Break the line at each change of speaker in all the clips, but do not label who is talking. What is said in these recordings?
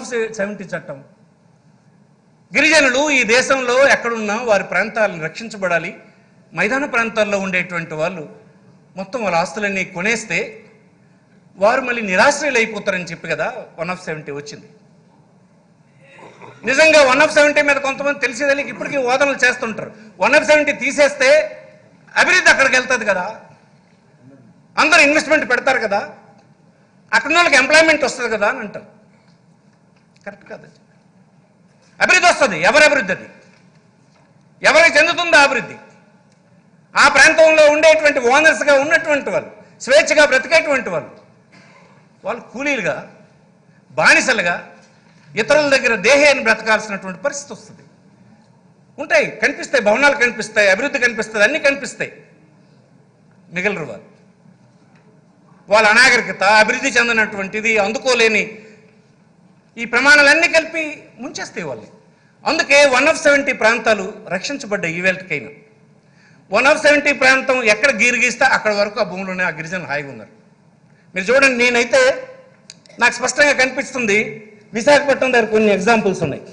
Of seventy చట్టం గిరిజనులు ఈ దేశంలో ఎక్కడున్నా వారి ప్రాంతాలను రక్షించబడాలి మైదాన ప్రాంతాల్లో ఉండేటువంటి వాళ్ళు మొత్తం వాళ్ళ ఆస్తులన్నీ కొనేస్తే వారు మళ్ళీ నిరాశ్రయులు అయిపోతారని చెప్పి కదా వన్ ఆఫ్ సెవెంటీ వచ్చింది నిజంగా వన్ ఆఫ్ సెవెంటీ మీద కొంతమంది తెలిసి తెలియక ఇప్పటికీ వాదనలు చేస్తుంటారు వన్ ఆఫ్ సెవెంటీ తీసేస్తే అభివృద్ధి అక్కడికి వెళ్తుంది కదా అందరూ ఇన్వెస్ట్మెంట్ పెడతారు కదా అక్కడ ఉన్న వాళ్ళకి ఎంప్లాయ్మెంట్ వస్తుంది కదా అని అంటారు కరెక్ట్ కాదు అది. అభివృద్ధి వస్తుంది ఎవరి అభివృద్ధి అది ఎవరికి చెందుతుందో అభివృద్ధి ఆ ప్రాంతంలో ఉండేటువంటి ఓనర్స్గా ఉన్నటువంటి వాళ్ళు స్వేచ్ఛగా బ్రతికేటువంటి వాళ్ళు వాళ్ళు కూలీలుగా బానిసలుగా ఇతరుల దగ్గర దేహాన్ని బ్రతకాల్సినటువంటి పరిస్థితి వస్తుంది ఉంటాయి కనిపిస్తాయి భవనాలు కనిపిస్తాయి అభివృద్ధి కనిపిస్తుంది అన్నీ కనిపిస్తాయి మిగలరు వాళ్ళు వాళ్ళ అనాగరికత అభివృద్ధి చెందినటువంటిది అందుకోలేని ఈ ప్రమాణాలన్నీ కలిపి ముంచేస్తాయి వాళ్ళు అందుకే వన్ ఆఫ్ సెవెంటీ ప్రాంతాలు రక్షించబడ్డాయి ఈవేళకైనా వన్ ఆఫ్ సెవెంటీ ప్రాంతం ఎక్కడ గీరు గీస్తే అక్కడ వరకు ఆ భూములోనే ఆ గిరిజనులు హాయిగా ఉన్నారు మీరు చూడండి నేనైతే నాకు స్పష్టంగా కనిపిస్తుంది విశాఖపట్నం దగ్గర కొన్ని ఎగ్జాంపుల్స్ ఉన్నాయి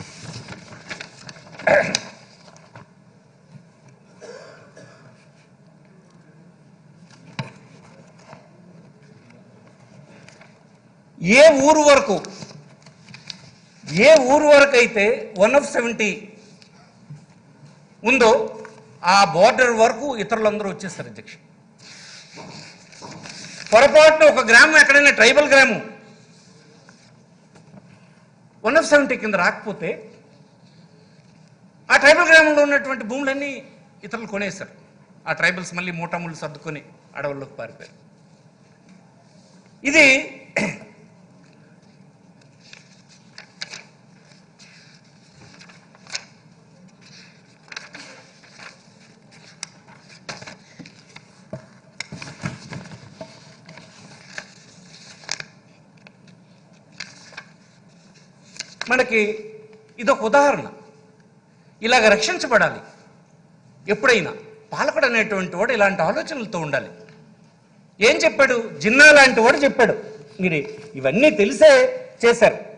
ఏ ఊరు వరకు ఏ ఊరు వరకు అయితే వన్ ఆఫ్ సెవెంటీ ఉందో ఆ బోర్డర్ వరకు ఇతరులందరూ వచ్చేస్తారు అధ్యక్ష పొరపాటున ఒక గ్రామం ఎక్కడైనా ట్రైబల్ గ్రామం వన్ ఆఫ్ సెవెంటీ కింద రాకపోతే ఆ ట్రైబల్ గ్రామంలో ఉన్నటువంటి భూములన్నీ ఇతరులు కొనేశారు ఆ ట్రైబల్స్ మళ్ళీ మూటములు సర్దుకొని అడవుల్లోకి పారిపోయారు ఇది మనకి ఇదొక ఉదాహరణ ఇలాగ రక్షించబడాలి ఎప్పుడైనా పాలకుడు అనేటువంటి వాడు ఇలాంటి ఆలోచనలతో ఉండాలి ఏం చెప్పాడు జిన్నా లాంటి వాడు చెప్పాడు మీరు ఇవన్నీ తెలిసే చేశారు